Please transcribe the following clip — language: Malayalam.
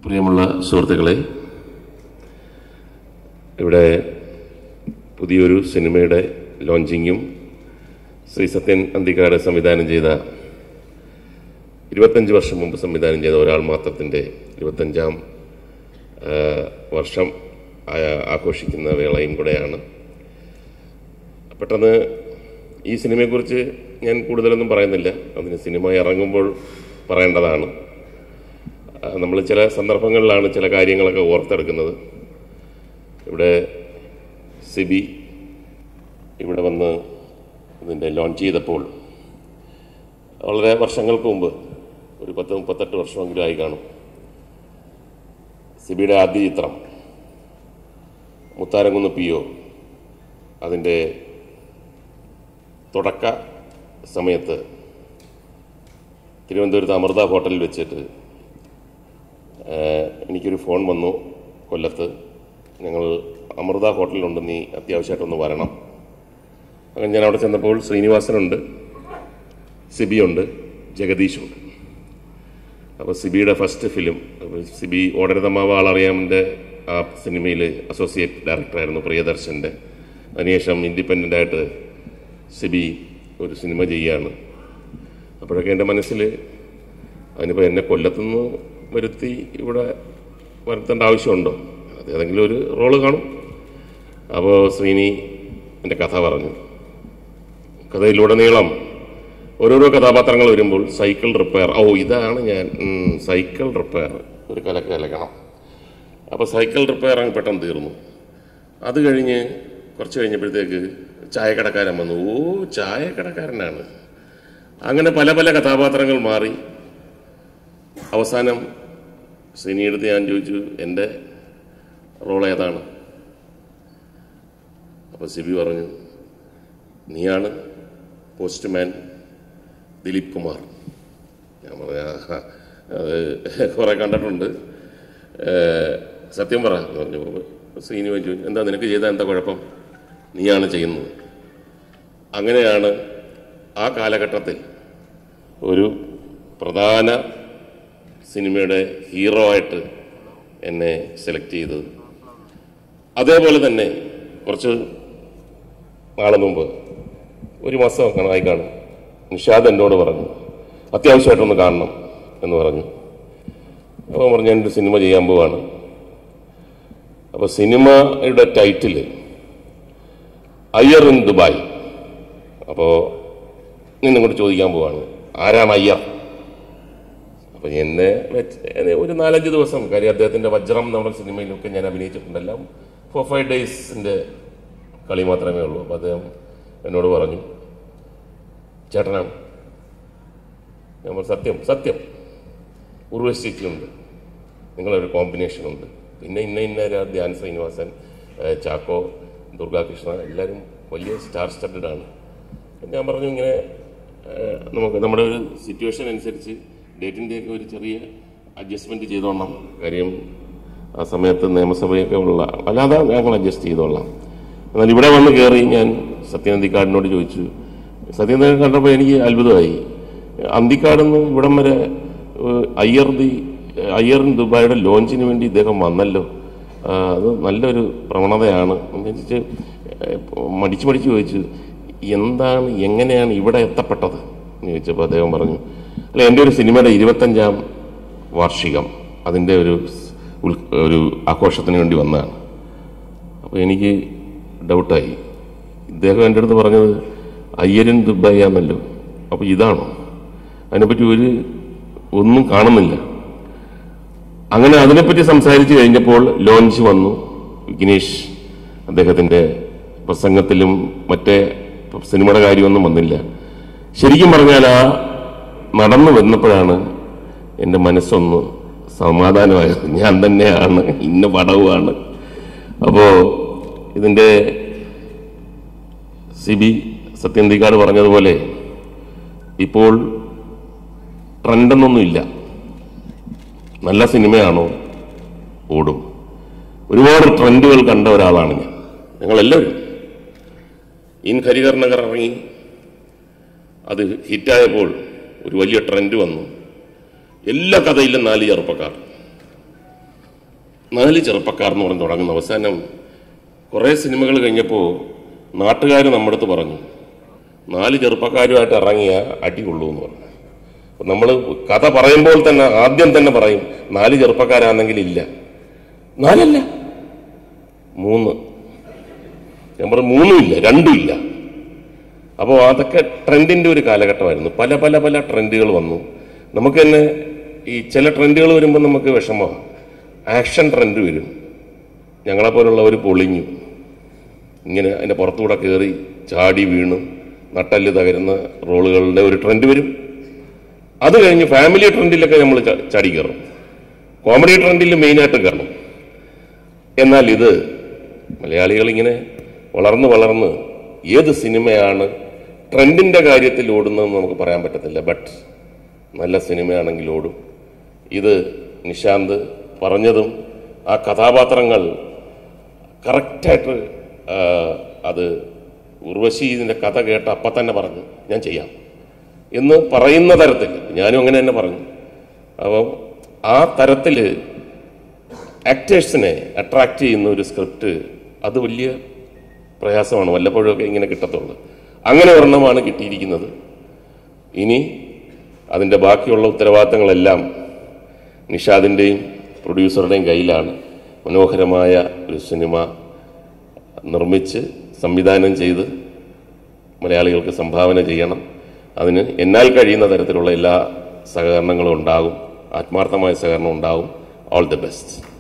പ്രിയമുള്ള സുഹൃത്തുക്കളെ ഇവിടെ പുതിയൊരു സിനിമയുടെ ലോഞ്ചിങ്ങും ശ്രീ സത്യൻ അന്തിക്കാട് സംവിധാനം ചെയ്ത ഇരുപത്തഞ്ച് വർഷം മുമ്പ് സംവിധാനം ചെയ്ത ഒരാൾ മാത്രത്തിൻ്റെ ഇരുപത്തഞ്ചാം ആ, വർഷം ആ- ആഘോഷിക്കുന്ന വേളയും കൂടെയാണ് പെട്ടെന്ന് ഈ സിനിമയെക്കുറിച്ച് ഞാൻ കൂടുതലൊന്നും പറയുന്നില്ല അതിന് സിനിമ ഇറങ്ങുമ്പോൾ പറയേണ്ടതാണ് നമ്മൾ ചില സന്ദർഭങ്ങളിലാണ് ചില കാര്യങ്ങളൊക്കെ ഓർത്തെടുക്കുന്നത് ഇവിടെ സിബി ഇവിടെ വന്ന് ഇതിൻ്റെ ലോഞ്ച് ചെയ്തപ്പോൾ വളരെ വർഷങ്ങൾക്ക് മുമ്പ് ഒരു പത്ത് മുപ്പത്തെട്ട് വർഷമെങ്കിലും ആയി കാണും സിബിയുടെ ആദ്യ ചിത്രം മുത്താരംകുന്ന് പി ഒ അതിൻ്റെ തുടക്ക സമയത്ത് തിരുവനന്തപുരത്ത് അമൃത ഹോട്ടലിൽ വെച്ചിട്ട് ഏഹ്, എനിക്കൊരു ഫോൺ വന്നു കൊല്ലത്ത് ഞങ്ങൾ അമൃത ഹോട്ടലിലുണ്ട് നീ അത്യാവശ്യമായിട്ടൊന്ന് വരണം അങ്ങനെ ഞാൻ അവിടെ ചെന്നപ്പോൾ ശ്രീനിവാസനുണ്ട് സിബിയുണ്ട് ജഗദീഷുണ്ട് അപ്പോൾ സിബിയുടെ ഫസ്റ്റ് ഫിലിം അപ്പോൾ സിബി ഓടരതമാവ ആളറിയാമിൻ്റെ ആ സിനിമയിൽ അസോസിയേറ്റ് ഡയറക്ടറായിരുന്നു പ്രിയദർശൻ്റെ അതിനുശേഷം ഇൻഡിപെൻഡൻ്റ് ആയിട്ട് സിബി ഒരു സിനിമ ചെയ്യുകയാണ് അപ്പോഴൊക്കെ എൻ്റെ മനസ്സിൽ അതിനിപ്പോൾ എന്നെ കൊല്ലത്തുനിന്ന് വരുത്തി ഇവിടെ വരുത്തേണ്ട ആവശ്യമുണ്ടോ അത് ഏതെങ്കിലും ഒരു റോള് കാണും അപ്പോൾ ശ്രീനി എൻ്റെ കഥ പറഞ്ഞു കഥയിലുടനീളം ഓരോരോ കഥാപാത്രങ്ങൾ വരുമ്പോൾ സൈക്കിൾ റിപ്പയർ ഓ ഇതാണ് ഞാൻ ഉം, സൈക്കിൾ റിപ്പയർ ഒരു കലക്ക് കലക്കണം അപ്പോൾ സൈക്കിൾ റിപ്പയർ അങ്ങ് പെട്ടെന്ന് തീർന്നു അത് കഴിഞ്ഞ് കുറച്ച് കഴിഞ്ഞപ്പോഴത്തേക്ക് ചായക്കടക്കാരൻ വന്നു ഓ ചായക്കടക്കാരനാണ് അങ്ങനെ പല പല കഥാപാത്രങ്ങൾ മാറി അവസാനം സിനിയെടുത്ത് ഞാൻ ചോദിച്ചു എൻ്റെ റോൾ ഏതാണ് അപ്പോൾ സിബി പറഞ്ഞു നീയാണ് പോസ്റ്റ്മാൻ ദിലീപ് കുമാർ ഞാൻ പറഞ്ഞ "ആ, അത് കുറെ കണ്ടിട്ടുണ്ട് ഏഹ്, സത്യം പറ എന്ന് പറഞ്ഞു ശ്രീനി ചോദിച്ചു എന്താ നിനക്ക് ചെയ്താൽ എന്താ കുഴപ്പം നീയാണ് ചെയ്യുന്നത് അങ്ങനെയാണ് ആ കാലഘട്ടത്തിൽ ഒരു പ്രധാന സിനിമയുടെ ഹീറോ ആയിട്ട് എന്നെ സെലക്ട് ചെയ്തത് അതേപോലെ തന്നെ കുറച്ച് നാളെ മുമ്പ് ഒരു മാസം കാണായി കാണും നിഷാദ് എന്നോട് പറഞ്ഞു അത്യാവശ്യമായിട്ടൊന്ന് കാണണം എന്ന് പറഞ്ഞു അപ്പോൾ പറഞ്ഞു ഞാനൊരു സിനിമ ചെയ്യാൻ പോവാണ് അപ്പോൾ സിനിമയുടെ ടൈറ്റിൽ അയ്യർ ഇൻ ദുബായ് അപ്പോൾ നിന്നും കൂടി ചോദിക്കാൻ പോവാണ് ആരാണ് അയ്യർ അപ്പം എന്നെ വെച്ച് എന്നെ ഒരു നാലഞ്ച് ദിവസം കാര്യം അദ്ദേഹത്തിൻ്റെ വജ്രം നമ്മുടെ സിനിമയിലൊക്കെ ഞാൻ അഭിനയിച്ചിട്ടുണ്ടെല്ലാം ഫോർ ഫൈവ് ഡേയ്സിൻ്റെ കളി മാത്രമേ ഉള്ളൂ അപ്പോൾ അദ്ദേഹം എന്നോട് പറഞ്ഞു ചേട്ടനാണ് ഞാൻ പറഞ്ഞു സത്യം സത്യം ഉർവശിക്കുണ്ട് നിങ്ങളൊരു കോമ്പിനേഷൻ ഉണ്ട് പിന്നെ ഇന്ന ഇന്ന രാ- ധ്യാൻ ശ്രീനിവാസൻ ഏഹ് ചാക്കോ ദുർഗാകൃഷ്ണ എല്ലാവരും വലിയ സ്റ്റാർ സ്റ്റഡഡ് ആണ് ഞാൻ പറഞ്ഞു ഇങ്ങനെ ഏഹ് നമുക്ക് നമ്മുടെ ഒരു സിറ്റുവേഷൻ അനുസരിച്ച് ഡേറ്റിൻ്റെയൊക്കെ ഒരു ചെറിയ അഡ്ജസ്റ്റ്മെൻറ്റ് ചെയ്തോളാം കാര്യം ആ സമയത്ത് നിയമസഭയൊക്കെ ഉള്ള അല്ലാതെ ഞങ്ങൾ അഡ്ജസ്റ്റ് ചെയ്തോളാം എന്നാൽ ഇവിടെ വന്ന് കയറി ഞാൻ സത്യനന്ദിക്കാടിനോട് ചോദിച്ചു സത്യനന്ദിക്കാട് കണ്ടപ്പോൾ എനിക്ക് അത്ഭുതമായി അന്തിക്കാട് നിന്ന് ഇവിടം വരെ ഏഹ്, അയ്യർ ദി അയ്യർ ഇൻ ദുബായിയുടെ ലോഞ്ചിന് വേണ്ടി ഇദ്ദേഹം വന്നല്ലോ ആ, അത് നല്ലൊരു പ്രവണതയാണ് എന്ന് വെച്ചിട്ട് ഏഹ്, മടിച്ച് മടിച്ച് ചോദിച്ചു എന്താണ് എങ്ങനെയാണ് ഇവിടെ എത്തപ്പെട്ടത് എന്ന് ചോദിച്ചപ്പോൾ അദ്ദേഹം പറഞ്ഞു അല്ല എൻ്റെ ഒരു സിനിമയുടെ ഇരുപത്തഞ്ചാം വാർഷികം അതിൻ്റെ ഒരു സ് ഉൽ- ഒരു ആഘോഷത്തിന് വേണ്ടി വന്നതാണ് അപ്പോൾ എനിക്ക് ഡൗട്ടായി ഇദ്ദേഹം എൻ്റെ അടുത്ത് പറഞ്ഞത് അയ്യരൻ ദുബായി ആണല്ലോ അപ്പോൾ ഇതാണോ അതിനെപ്പറ്റി ഒരു ഒന്നും കാണുന്നില്ല അങ്ങനെ അതിനെപ്പറ്റി സംസാരിച്ചു കഴിഞ്ഞപ്പോൾ ലോഞ്ച് വന്നു വിഘ്നേഷ് അദ്ദേഹത്തിൻ്റെ പ്രസംഗത്തിലും മറ്റേ സിനിമയുടെ കാര്യമൊന്നും വന്നില്ല ശരിക്കും പറഞ്ഞാൽ ആ നടന്നു വന്നപ്പോഴാണ് എൻ്റെ മനസ്സൊന്ന് സമാധാനമായത് ഞാൻ തന്നെയാണ് ഇന്ന പടവുമാണ് അപ്പോൾ ഇതിൻ്റെ സി ബി സത്യന്തിക്കാട് പറഞ്ഞതുപോലെ ഇപ്പോൾ ട്രെൻഡെന്നൊന്നുമില്ല നല്ല സിനിമയാണോ ഓടും ഒരുപാട് ട്രെൻഡുകൾ കണ്ട ഒരാളാണ് ഞാൻ ഞങ്ങളെല്ലാവരും ഇൻ ഹരിഹർ നഗർ ഇറങ്ങി അത് ഹിറ്റായപ്പോൾ ഒരു വലിയ ട്രെൻഡ് വന്നു എല്ലാ കഥയിലും നാല് ചെറുപ്പക്കാർ നാല് ചെറുപ്പക്കാർ എന്ന് പറഞ്ഞ് തുടങ്ങുന്ന അവസാനം കുറേ സിനിമകൾ കഴിഞ്ഞപ്പോൾ നാട്ടുകാർ നമ്മുടെ അടുത്ത് പറഞ്ഞു നാല് ചെറുപ്പക്കാരുമായിട്ട് ഇറങ്ങിയ അടി കൊള്ളൂ എന്ന് പറഞ്ഞു നമ്മൾ കഥ പറയുമ്പോൾ തന്നെ ആദ്യം തന്നെ പറയും നാല് ചെറുപ്പക്കാരാണെങ്കിൽ ഇല്ല നാലല്ല മൂന്ന് ഞാൻ പറഞ്ഞു മൂന്നും ഇല്ല രണ്ടും ഇല്ല അപ്പോൾ അതൊക്കെ ട്രെൻഡിൻ്റെ ഒരു കാലഘട്ടമായിരുന്നു പല പല പല ട്രെൻഡുകൾ വന്നു നമുക്ക് തന്നെ ഈ ചില ട്രെൻഡുകൾ വരുമ്പോൾ നമുക്ക് വിഷമമാണ് ആക്ഷൻ ട്രെൻഡ് വരും ഞങ്ങളെപ്പോലുള്ളവർ പൊളിഞ്ഞു ഇങ്ങനെ അതിൻ്റെ പുറത്തുകൂടെ കയറി ചാടി വീണു നട്ടല് തകരുന്ന റോളുകളുടെ ഒരു ട്രെൻഡ് വരും അത് കഴിഞ്ഞ് ഫാമിലി ട്രെൻഡിലൊക്കെ നമ്മൾ ചാടി കയറും കോമഡി ട്രെൻഡിൽ മെയിനായിട്ട് കയറണം എന്നാൽ ഇത് മലയാളികൾ ഇങ്ങനെ വളർന്ന് വളർന്ന് ഏത് സിനിമയാണ് ട്രെൻഡിൻ്റെ കാര്യത്തിൽ ഓടുന്നതെന്ന് നമുക്ക് പറയാൻ പറ്റത്തില്ല ബട്ട് നല്ല സിനിമയാണെങ്കിൽ ഓടും ഇത് നിശാന്ത് പറഞ്ഞതും ആ കഥാപാത്രങ്ങൾ കറക്റ്റായിട്ട് ആ, അത് ഉർവശി ഇതിൻ്റെ കഥ കേട്ട് അപ്പം തന്നെ പറഞ്ഞു ഞാൻ ചെയ്യാം എന്ന് പറയുന്ന തരത്തിൽ ഞാനും അങ്ങനെ തന്നെ പറഞ്ഞു അപ്പം ആ തരത്തിൽ ആക്ടേഴ്സിനെ അട്രാക്റ്റ് ചെയ്യുന്ന ഒരു സ്ക്രിപ്റ്റ് അത് വലിയ പ്രയാസമാണ് വല്ലപ്പോഴൊക്കെ ഇങ്ങനെ കിട്ടത്തുള്ളൂ അങ്ങനെ ഒരെണ്ണമാണ് കിട്ടിയിരിക്കുന്നത് ഇനി അതിൻ്റെ ബാക്കിയുള്ള ഉത്തരവാദിത്തങ്ങളെല്ലാം നിഷാദിൻ്റെയും പ്രൊഡ്യൂസറുടെയും കയ്യിലാണ് മനോഹരമായ ഒരു സിനിമ നിർമ്മിച്ച് സംവിധാനം ചെയ്ത് മലയാളികൾക്ക് സംഭാവന ചെയ്യണം അതിന് എന്നാൽ കഴിയുന്ന തരത്തിലുള്ള എല്ലാ സഹകരണങ്ങളും ഉണ്ടാകും ആത്മാർത്ഥമായ സഹകരണം ഉണ്ടാകും ഓൾ ദി ബെസ്റ്റ്